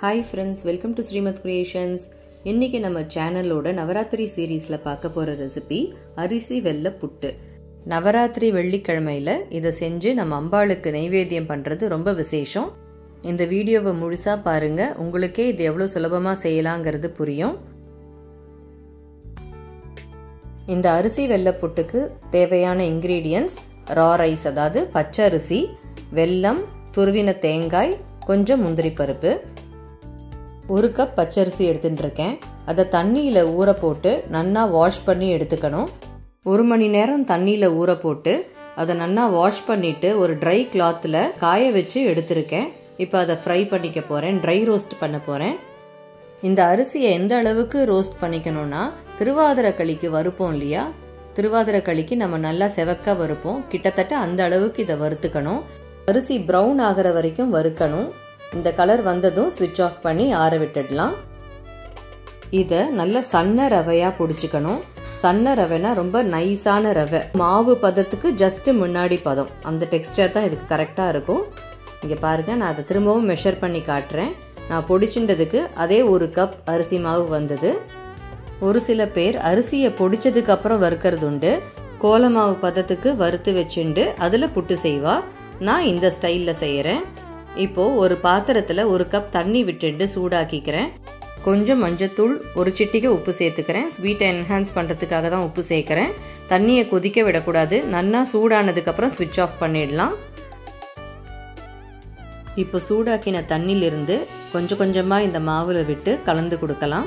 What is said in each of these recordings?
hi friends welcome to Srimath creations இன்றைக்கி நம்ம சேனலோட நவராத்திரி சீரீஸில் பார்க்க போகிற ரெசிபி அரிசி வெள்ளை புட்டு நவராத்திரி வெள்ளிக்கிழமையில் இதை செஞ்சு நம்ம அம்பாளுக்கு நைவேத்தியம் பண்ணுறது ரொம்ப விசேஷம் இந்த வீடியோவை முழுசாக பாருங்கள் உங்களுக்கே இது எவ்வளோ சுலபமாக செய்யலாங்கிறது புரியும் இந்த அரிசி வெள்ளை புட்டுக்கு தேவையான இன்க்ரீடியன்ட்ஸ் ரா ரைஸ் அதாவது பச்சை அரிசி வெல்லம் துருவின தேங்காய் கொஞ்சம் முந்திரி பருப்பு ஒரு கப் பச்சரிசி எடுத்துட்டு இருக்கேன் அதை தண்ணியில் ஊற போட்டு நன்னா வாஷ் பண்ணி எடுத்துக்கணும் ஒரு மணி நேரம் தண்ணியில் ஊற போட்டு அதை நன்னா வாஷ் பண்ணிவிட்டு ஒரு ட்ரை கிளாத்தில் காய வச்சு எடுத்திருக்கேன் இப்போ அதை ஃப்ரை பண்ணிக்க போகிறேன் ட்ரை ரோஸ்ட் பண்ண போகிறேன் இந்த அரிசியை எந்த அளவுக்கு ரோஸ்ட் பண்ணிக்கணும்னா திருவாதிர களிக்கு வறுப்போம் இல்லையா திருவாதிர களிக்கு நம்ம நல்லா செவக்க வறுப்போம் கிட்டத்தட்ட அந்த அளவுக்கு இதை வறுத்துக்கணும் அரிசி ப்ரௌன் ஆகிற வரைக்கும் வறுக்கணும் இந்த கலர் வந்ததும் ஸ்விட்ச் ஆஃப் பண்ணி ஆற விட்டுடலாம் இதை நல்ல சன்ன ரவையாக பிடிச்சிக்கணும் சன்ன ரவைனா ரொம்ப நைஸான ரவை மாவு பதத்துக்கு ஜஸ்ட்டு முன்னாடி பதம் அந்த டெக்ஸ்டர் தான் இதுக்கு கரெக்டாக இருக்கும் இங்கே பாருங்கள் நான் அதை திரும்பவும் மெஷர் பண்ணி காட்டுறேன் நான் பொடிச்சுண்டதுக்கு அதே ஒரு கப் அரிசி மாவு வந்தது ஒரு சில பேர் அரிசியை பொடிச்சதுக்கு அப்புறம் வறுக்கிறது உண்டு கோலமாவு பதத்துக்கு வறுத்து வச்சுண்டு அதில் புட்டு செய்வா நான் இந்த ஸ்டைலில் செய்கிறேன் இப்போது ஒரு பாத்திரத்தில் ஒரு கப் தண்ணி விட்டுட்டு சூடாக்கிக்கிறேன் கொஞ்சம் மஞ்சத்தூள் ஒரு சிட்டிக்கு உப்பு சேர்த்துக்கிறேன் ஸ்வீட்டை என்ஹான்ஸ் பண்ணுறதுக்காக தான் உப்பு சேர்க்குறேன் தண்ணியை கொதிக்க விடக்கூடாது நல்லா சூடானதுக்கப்புறம் ஸ்விட்ச் ஆஃப் பண்ணிடலாம் இப்போ சூடாக்கின தண்ணியிலிருந்து கொஞ்சம் கொஞ்சமாக இந்த மாவில் விட்டு கலந்து கொடுக்கலாம்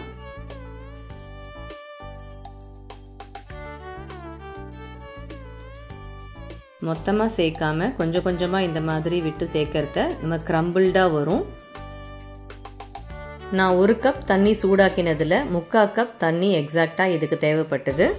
மொத்தமாக சேர்க்காம கொஞ்சம் கொஞ்சமாக இந்த மாதிரி விட்டு சேர்க்கறத நம்ம க்ரம்பிள்டாக வரும் நான் ஒரு கப் தண்ணி சூடாக்கினதில் முக்கால் கப் தண்ணி எக்ஸாக்டாக இதுக்கு தேவைப்பட்டது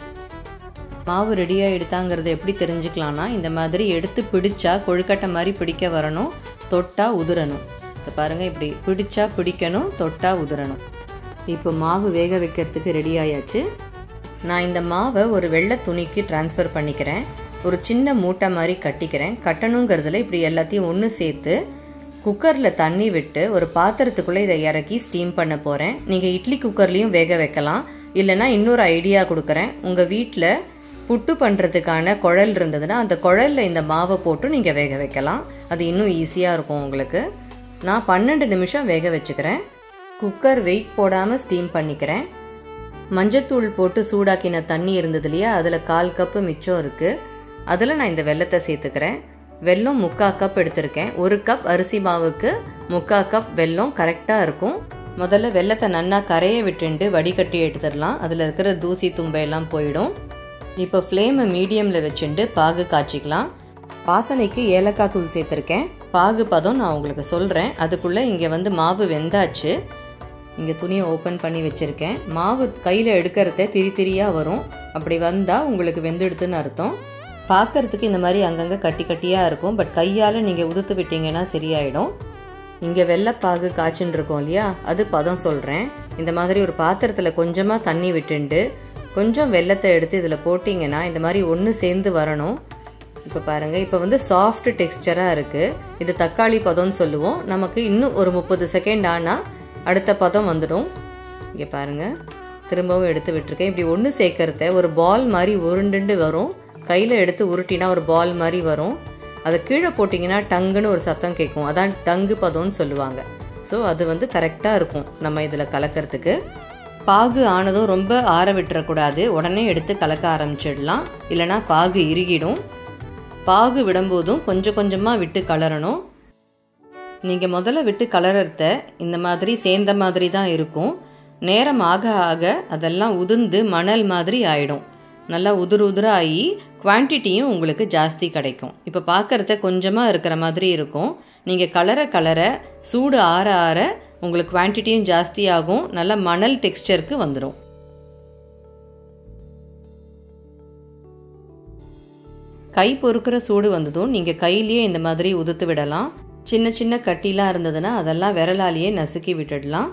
மாவு ரெடியாக எடுத்தாங்கிறத எப்படி தெரிஞ்சுக்கலான்னா இந்த மாதிரி எடுத்து பிடிச்சா கொழுக்கட்டை மாதிரி பிடிக்க வரணும் தொட்டா உதிரணும் இப்போ பாருங்கள் இப்படி பிடிச்சா பிடிக்கணும் தொட்டா உதிரணும் இப்போ மாவு வேக வைக்கிறதுக்கு ரெடி ஆயாச்சு நான் இந்த மாவை ஒரு வெள்ளை துணிக்கு டிரான்ஸ்ஃபர் பண்ணிக்கிறேன் ஒரு சின்ன மூட்டை மாதிரி கட்டிக்கிறேன் கட்டணுங்கிறதுல இப்படி எல்லாத்தையும் ஒன்று சேர்த்து குக்கரில் தண்ணி விட்டு ஒரு பாத்திரத்துக்குள்ளே இதை இறக்கி ஸ்டீம் பண்ண போகிறேன் நீங்கள் இட்லி குக்கர்லேயும் வேக வைக்கலாம் இல்லைனா இன்னொரு ஐடியா கொடுக்குறேன் உங்கள் வீட்டில் புட்டு பண்ணுறதுக்கான குழல் இருந்ததுன்னா அந்த குழலில் இந்த மாவை போட்டு நீங்கள் வேக வைக்கலாம் அது இன்னும் ஈஸியாக இருக்கும் உங்களுக்கு நான் பன்னெண்டு நிமிஷம் வேக வச்சுக்கிறேன் குக்கர் வெயிட் போடாமல் ஸ்டீம் பண்ணிக்கிறேன் மஞ்சத்தூள் போட்டு சூடாக்கின தண்ணி இருந்தது இல்லையா அதில் கால் கப்பு மிச்சம் இருக்குது அதில் நான் இந்த வெள்ளத்தை சேர்த்துக்கிறேன் வெல்லம் முக்கால் கப் எடுத்திருக்கேன் ஒரு கப் அரிசி மாவுக்கு முக்கால் கப் வெல்லம் கரெக்டாக இருக்கும் முதல்ல வெள்ளத்தை நன்னா கரைய விட்டுண்டு வடிகட்டி எடுத்துடலாம் அதில் இருக்கிற தூசி தும்பையெல்லாம் போயிடும் இப்போ ஃப்ளேமை மீடியமில் வச்சுட்டு பாகு காய்ச்சிக்கலாம் வாசனைக்கு ஏலக்காய் தூள் சேர்த்துருக்கேன் பாகு பதம் நான் உங்களுக்கு சொல்கிறேன் அதுக்குள்ளே இங்கே வந்து மாவு வெந்தாச்சு இங்கே துணியை ஓப்பன் பண்ணி வச்சுருக்கேன் மாவு கையில் எடுக்கிறத திரி திரியாக வரும் அப்படி வந்தால் உங்களுக்கு வெந்தெடுத்துன்னு அர்த்தம் பார்க்குறதுக்கு இந்த மாதிரி அங்கங்கே கட்டி கட்டியாக இருக்கும் பட் கையால் நீங்கள் உதுத்து விட்டீங்கன்னா சரியாயிடும் இங்கே வெள்ளைப்பாகு காய்ச்சின்னு இருக்கோம் இல்லையா அது பதம் சொல்கிறேன் இந்த மாதிரி ஒரு பாத்திரத்தில் கொஞ்சமாக தண்ணி விட்டுண்டு கொஞ்சம் வெள்ளத்தை எடுத்து இதில் போட்டிங்கன்னா இந்த மாதிரி ஒன்று சேர்ந்து வரணும் இப்போ பாருங்கள் இப்போ வந்து சாஃப்ட் டெக்ஸ்டராக இருக்குது இது தக்காளி பதம்னு சொல்லுவோம் நமக்கு இன்னும் ஒரு முப்பது செகண்ட் ஆனால் அடுத்த பதம் வந்துடும் இங்கே பாருங்கள் திரும்பவும் எடுத்து விட்டுருக்கேன் இப்படி ஒன்று சேர்க்கறத ஒரு பால் மாதிரி உருண்டுண்டு வரும் கையில் எடுத்து உருட்டினா ஒரு பால் மாதிரி வரும் அதை கீழே போட்டிங்கன்னா டங்குன்னு ஒரு சத்தம் கேட்கும் அதான் டங்கு பதம்னு சொல்லுவாங்க ஸோ அது வந்து கரெக்டாக இருக்கும் நம்ம இதில் கலக்கிறதுக்கு பாகு ஆனதும் ரொம்ப ஆற விட்டுறக்கூடாது உடனே எடுத்து கலக்க ஆரம்பிச்சிடலாம் இல்லைனா பாகு இறுகிடும் பாகு விடும்போதும் கொஞ்சம் கொஞ்சமாக விட்டு கலரணும் நீங்கள் முதல்ல விட்டு கலரத்த இந்த மாதிரி சேர்ந்த மாதிரி தான் இருக்கும் நேரம் ஆக ஆக அதெல்லாம் உதிர்ந்து மணல் மாதிரி ஆயிடும் நல்லா உதிர் உதிராகி குவான்டிட்டியும் உங்களுக்கு ஜாஸ்தி கிடைக்கும் இப்போ பார்க்குறத கொஞ்சமாக இருக்கிற மாதிரி இருக்கும் நீங்கள் கலர கலர சூடு ஆற ஆற உங்களுக்கு குவான்டிட்டியும் ஜாஸ்தி ஆகும் நல்ல மணல் டெக்ஸ்டருக்கு வந்துடும் கை பொறுக்கிற சூடு வந்ததும் நீங்கள் கையிலேயே இந்த மாதிரி உதுத்து விடலாம் சின்ன சின்ன கட்டிலாம் இருந்ததுன்னா அதெல்லாம் விரலாலேயே நசுக்கி விட்டுடலாம்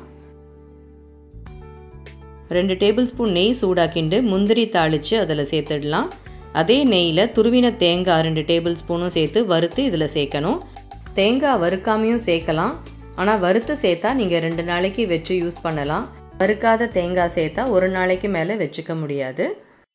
ரெண்டு டேபிள் ஸ்பூன் நெய் சூடாக்கிண்டு முந்திரி தாளித்து அதில் சேர்த்துடலாம் அதே நெய்யில் துருவின தேங்காய் ரெண்டு டேபிள் ஸ்பூனும் சேர்த்து வறுத்து இதில் சேர்க்கணும் தேங்காய் வறுக்காமையும் சேர்க்கலாம் ஆனால் வறுத்து சேர்த்தா நீங்கள் ரெண்டு நாளைக்கு வச்சு யூஸ் பண்ணலாம் வறுக்காத தேங்காய் சேர்த்தா ஒரு நாளைக்கு மேலே வச்சுக்க முடியாது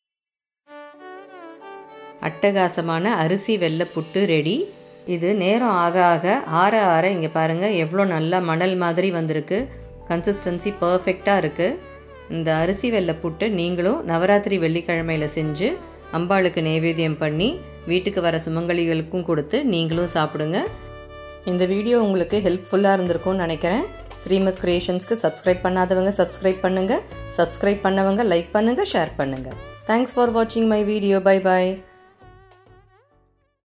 அட்டகாசமான அரிசி வெள்ளை புட்டு ரெடி இது நேரம் ஆக ஆக ஆற ஆற இங்கே பாருங்கள் எவ்வளோ நல்லா மணல் மாதிரி வந்திருக்கு கன்சிஸ்டன்சி பர்ஃபெக்டாக இருக்குது இந்த அரிசி வெள்ளை புட்டு நீங்களும் நவராத்திரி வெள்ளிக்கிழமையில் செஞ்சு அம்பாளுக்கு நைவேத்தியம் பண்ணி வீட்டுக்கு வர சுமங்கலிகளுக்கும் கொடுத்து நீங்களும் சாப்பிடுங்க இந்த வீடியோ உங்களுக்கு ஹெல்ப்ஃபுல்லாக இருந்திருக்கும்னு நினைக்கிறேன் ஸ்ரீமத் கிரியேஷன்ஸ்க்கு சப்ஸ்கிரைப் பண்ணாதவங்க சப்ஸ்கிரைப் பண்ணுங்கள் சப்ஸ்கிரைப் பண்ணவங்க லைக் பண்ணுங்கள் ஷேர் பண்ணுங்கள் தேங்க்ஸ் ஃபார் வாட்சிங் மை வீடியோ பை பாய்